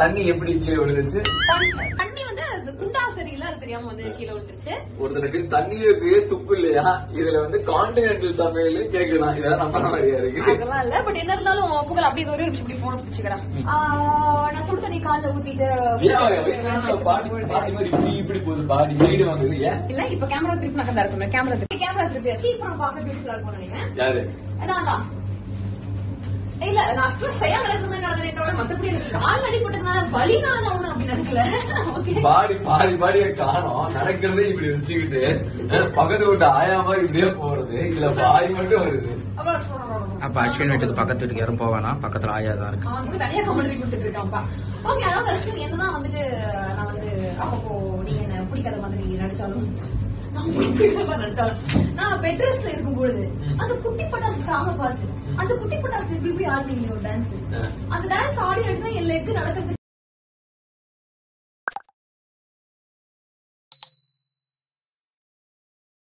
தண்ணி எப்படி கீழே விழுந்துச்சு தண்ணி- தண்ணி வந்து அது குண்டா சரியில்ல அது தெரியாம வந்து கீழே விழுந்துருச்சு ஒருத்தனுக்கு தண்ணியுக்கு துப்பு இல்லையா இதுல வந்து கான்டினென்டல் சமையல் கேட்கலாம் இதான் நம்புற மாதிரியா இருக்கு அதெல்லாம் இல்ல பட் என்ன இருந்தாலும் புகழ் அப்படியே ஒரு நிமிஷம் இப்படி போன பிடிச்சுக்கிறேன் நான் சுடு தண்ணி கால்ல ஊத்திட்டு ஏன் வயசான பாட்டி பாட்டி மாதிரி இப்படி இப்படி போகுது பாடி சைடு வாங்குது ஏன் இல்ல இப்ப கேமரா திருப்பி நான் இருக்கும் கேமரா திருப்பி கேமரா திருப்பி வச்சு இப்ப நான் பார்க்க பியூட்டிஃபுல்லா இருக்கும்னு நினைக்கிறேன் யாரு நான் தான் இல்ல நான் ஸ்ட்ரெஸ் செய்ய நடக்கிற மாதிரி நடந்தேன் தவிர மத்தபடி எனக்கு கால் அடிபட்டதுனால வலி நான் ஒண்ணு அப்படி நடக்கல ஓகே பாடி பாதி பாடிய காணோம் நடக்கிறதே இப்படி வச்சுக்கிட்டு அஹ், பக்கத்து வீட்டு ஆயா மாதிரி இப்படியே போறது இதுல பாதி மட்டும் வருது அப்ப அஸ்வின் வீட்டுக்கு பக்கத்து வீட்டுக்கு யாரும் போவானா பக்கத்துல ஆயா தான் இருக்கு அவன் கூட தனியா கமெண்ட்ரி கொடுத்துட்டு இருக்கான்ப்பா ஓகே அதாவது அஸ்வின் என்னதான் வந்துட்டு நான் வந்து அப்பப்போ நீங்க என்ன பிடிக்காத மாதிரி நடிச்சாலும் நான் உங்களுக்கு பிடிக்காத மாதிரி நடிச்சாலும் நான் பெட் ரெஸ்ட்ல இருக்கும் பொழுது அந்த குட்டி பட்டாசு சாங்க பார்த்து அந்த குட்டி பட்டாசு இப்படி இப்படி ஆடுனீங்க ஒரு டான்ஸ் அந்த டான்ஸ் ஆடி எடுத்தா என் லெக் நடக்கிறதுக்கு